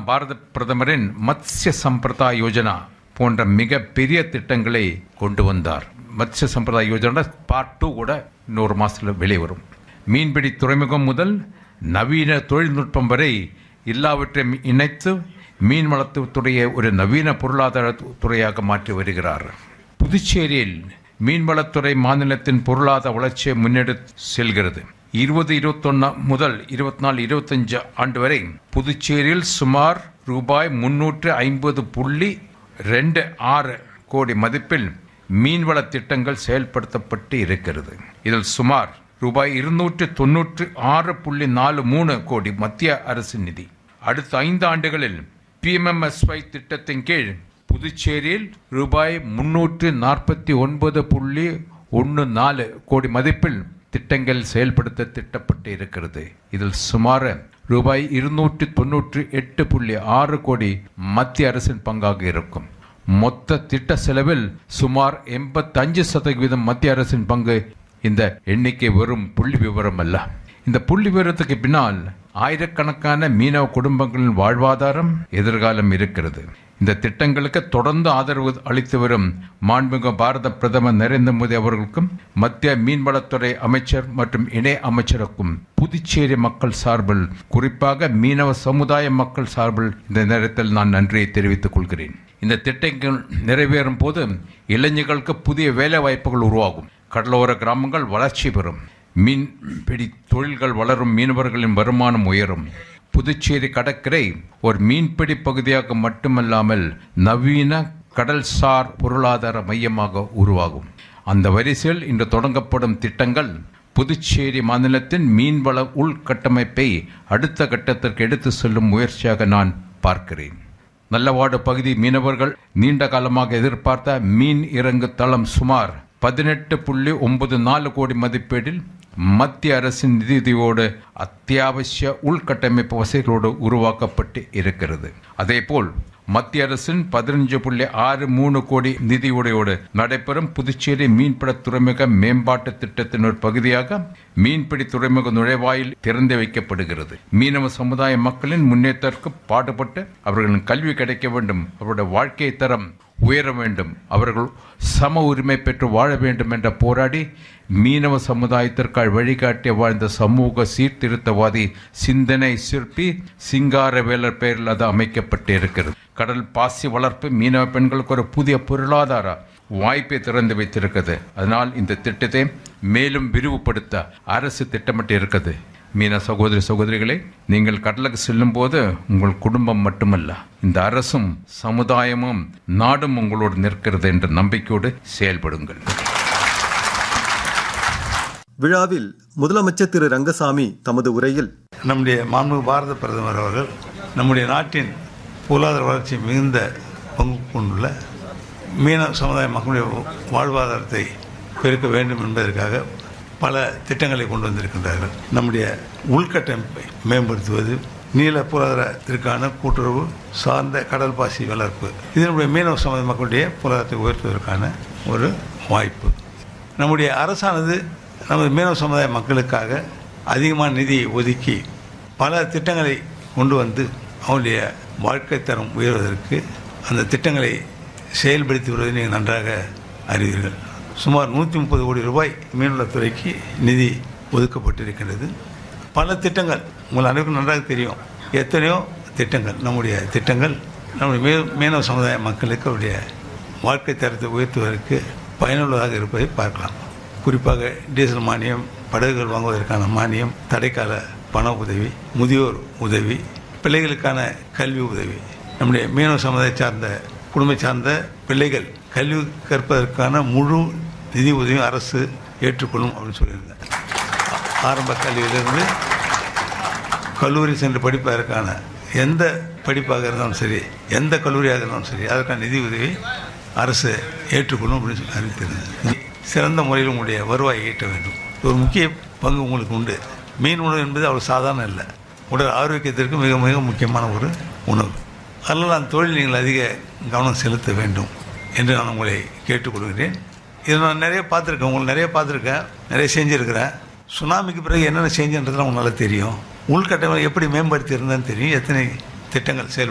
முதலாம் பாரத பிரதமரின் மத்ஸ்ய சம்பிரதா யோஜனா போன்ற மிக பெரிய திட்டங்களை கொண்டு வந்தார் மத்ஸ்ய சம்பிரதா யோஜனா பார்ட் டூ கூட இன்னொரு மாசத்துல வெளியே வரும் மீன்பிடி துறைமுகம் முதல் நவீன தொழில்நுட்பம் வரை எல்லாவற்றையும் இணைத்து மீன் வளத்துறையை ஒரு நவீன பொருளாதார துறையாக மாற்றி வருகிறார் புதுச்சேரியில் மீன்வளத்துறை மாநிலத்தின் பொருளாதார வளர்ச்சியை முன்னெடுத்து செல்கிறது இருபது இருபத்தொன்னு முதல் இருபத்தி நாலு இருபத்தஞ்சு ஆண்டு வரை புதுச்சேரியில் சுமார் ரூபாய் முன்னூற்று ஐம்பது புள்ளி ரெண்டு ஆறு கோடி மதிப்பில் மீன்வள திட்டங்கள் செயல்படுத்தப்பட்டு இருக்கிறது இதில் சுமார் ரூபாய் இருநூற்று தொன்னூற்று ஆறு புள்ளி நாலு மூணு கோடி மத்திய அரசு நிதி அடுத்த ஐந்து ஆண்டுகளில் பிஎம்எம்எஸ்ஒய் திட்டத்தின் கீழ் புதுச்சேரியில் ரூபாய் முன்னூற்று நாற்பத்தி ஒன்பது புள்ளி ஒன்று நாலு கோடி மதிப்பில் திட்டங்கள் செயல்படுத்த திட்டப்பட்டு இருக்கிறது இதில் சுமார் ரூபாய் இருநூற்றி தொன்னூற்றி எட்டு புள்ளி ஆறு கோடி மத்திய அரசின் பங்காக இருக்கும் மொத்த திட்ட செலவில் சுமார் எண்பத்தஞ்சு சதவீதம் மத்திய அரசின் பங்கு இந்த எண்ணிக்கை வெறும் புள்ளி விவரம் அல்ல இந்த புள்ளி விவரத்துக்கு பின்னால் ஆயிரக்கணக்கான மீனவ குடும்பங்களின் வாழ்வாதாரம் எதிர்காலம் இருக்கிறது இந்த திட்டங்களுக்கு தொடர்ந்து ஆதரவு அளித்து வரும் மாண்புமிகு பாரத பிரதமர் நரேந்திர மோடி அவர்களுக்கும் மத்திய மீன்வளத்துறை அமைச்சர் மற்றும் இணை அமைச்சருக்கும் புதுச்சேரி மக்கள் சார்பில் குறிப்பாக மீனவ சமுதாய மக்கள் சார்பில் இந்த நேரத்தில் நான் நன்றியை தெரிவித்துக் கொள்கிறேன் இந்த திட்டங்கள் நிறைவேறும் போது இளைஞர்களுக்கு புதிய வேலை வாய்ப்புகள் உருவாகும் கடலோர கிராமங்கள் வளர்ச்சி பெறும் மீன்பிடி தொழில்கள் வளரும் மீனவர்களின் வருமானம் உயரும் புதுச்சேரி கடற்கரை ஒரு மீன்பிடி பகுதியாக மட்டுமல்லாமல் நவீன கடல்சார் பொருளாதார மையமாக உருவாகும் அந்த வரிசையில் இன்று தொடங்கப்படும் திட்டங்கள் புதுச்சேரி மாநிலத்தின் மீன்வள உள்கட்டமைப்பை அடுத்த கட்டத்திற்கு எடுத்து செல்லும் முயற்சியாக நான் பார்க்கிறேன் நல்லவாடு பகுதி மீனவர்கள் நீண்ட காலமாக எதிர்பார்த்த மீன் இறங்கு தளம் சுமார் பதினெட்டு புள்ளி ஒன்பது நாலு கோடி மதிப்பீடில் மத்திய அரசின் நிதியுதவியோடு அத்தியாவசிய உள்கட்டமைப்பு வசதிகளோடு உருவாக்கப்பட்டு இருக்கிறது அதேபோல் மத்திய அரசின் பதினஞ்சு புள்ளி ஆறு மூணு கோடி நிதியுடையோடு நடைபெறும் புதுச்சேரி மீன்பிட துறைமுக மேம்பாட்டு திட்டத்தின் ஒரு பகுதியாக மீன்பிடி துறைமுக நுழைவாயில் திறந்து வைக்கப்படுகிறது மீனவ சமுதாய மக்களின் முன்னேற்றத்திற்கு பாடுபட்டு அவர்களின் கல்வி கிடைக்க வேண்டும் அவருடைய வாழ்க்கை தரம் உயர வேண்டும் அவர்கள் சம உரிமை பெற்று வாழ வேண்டும் என்ற போராடி மீனவ சமுதாயத்திற்காக வழிகாட்டிய வாழ்ந்த சமூக சீர்திருத்தவாதி சிந்தனை சிற்பி சிங்காரவேலர் பெயரில் அது அமைக்கப்பட்டு இருக்கிறது கடல் பாசி வளர்ப்பு மீனவ பெண்களுக்கு ஒரு புதிய பொருளாதார வாய்ப்பை திறந்து வைத்திருக்கிறது அதனால் இந்த திட்டத்தை மேலும் விரிவுபடுத்த அரசு திட்டமிட்டு இருக்கிறது மீன சகோதரி சகோதரிகளே நீங்கள் கடலுக்கு செல்லும் போது உங்கள் குடும்பம் மட்டுமல்ல இந்த அரசும் சமுதாயமும் நாடும் உங்களோடு நிற்கிறது என்ற நம்பிக்கையோடு செயல்படுங்கள் விழாவில் முதலமைச்சர் திரு ரங்கசாமி தமது உரையில் நம்முடைய மாண்புமிகு பாரத பிரதமர் அவர்கள் நம்முடைய நாட்டின் பொருளாதார வளர்ச்சி மிகுந்த பங்கு கொண்டுள்ள மீன சமுதாய மக்களுடைய வாழ்வாதாரத்தை பெருக்க வேண்டும் என்பதற்காக பல திட்டங்களை கொண்டு வந்திருக்கின்றார்கள் நம்முடைய உள்கட்டமைப்பை மேம்படுத்துவது நீல பொருளாதாரத்திற்கான கூட்டுறவு சார்ந்த கடல் பாசி வளர்ப்பு இது நம்முடைய மீனவ சமுதாய மக்களுடைய பொருளாதாரத்தை உயர்த்துவதற்கான ஒரு வாய்ப்பு நம்முடைய அரசானது நமது மீனவ சமுதாய மக்களுக்காக அதிகமான நிதியை ஒதுக்கி பல திட்டங்களை கொண்டு வந்து அவருடைய வாழ்க்கை தரம் உயர்வதற்கு அந்த திட்டங்களை செயல்படுத்தி வருவதை நீங்கள் நன்றாக அறிவீர்கள் சுமார் நூற்றி முப்பது கோடி ரூபாய் மீன்வளத்துறைக்கு நிதி ஒதுக்கப்பட்டிருக்கின்றது பல திட்டங்கள் உங்கள் அனைவருக்கும் நன்றாக தெரியும் எத்தனையோ திட்டங்கள் நம்முடைய திட்டங்கள் நம்முடைய மீ மீனவ சமுதாய மக்களுக்கு அவருடைய வாழ்க்கை தரத்தை உயர்த்துவதற்கு பயனுள்ளதாக இருப்பதை பார்க்கலாம் குறிப்பாக டீசல் மானியம் படகுகள் வாங்குவதற்கான மானியம் தடைக்கால பண உதவி முதியோர் உதவி பிள்ளைகளுக்கான கல்வி உதவி நம்முடைய மீனவ சமுதாய சார்ந்த குடும்ப சார்ந்த பிள்ளைகள் கல்வி கற்பதற்கான முழு நிதி உதவியும் அரசு ஏற்றுக்கொள்ளும் அப்படின்னு சொல்லியிருந்தேன் ஆரம்ப கல்வியிலிருந்து கல்லூரி சென்று படிப்பதற்கான எந்த படிப்பாக இருந்தாலும் சரி எந்த கல்லூரியாக இருந்தாலும் சரி அதற்கான நிதி உதவி அரசு ஏற்றுக்கொள்ளும் அப்படின்னு சொல்லி அறிவித்திருந்தது சிறந்த முறையில் உங்களுடைய வருவாயை ஈட்ட வேண்டும் ஒரு முக்கிய பங்கு உங்களுக்கு உண்டு மீன் உணவு என்பது அவ்வளோ சாதாரண இல்லை உடல் ஆரோக்கியத்திற்கு மிக மிக முக்கியமான ஒரு உணவு அதனால் அந்த தொழில் நீங்கள் அதிக கவனம் செலுத்த வேண்டும் என்று நான் உங்களை கேட்டுக்கொள்கிறேன் இதை நான் நிறைய பார்த்துருக்கேன் உங்களை நிறைய பார்த்துருக்கேன் நிறைய செஞ்சுருக்கிறேன் சுனாமிக்கு பிறகு என்னென்ன செஞ்சுன்றதுலாம் உங்களுக்கு நல்லா தெரியும் உள்கட்டமைப்பு எப்படி மேம்படுத்தி இருந்தேன்னு தெரியும் எத்தனை திட்டங்கள் செயல்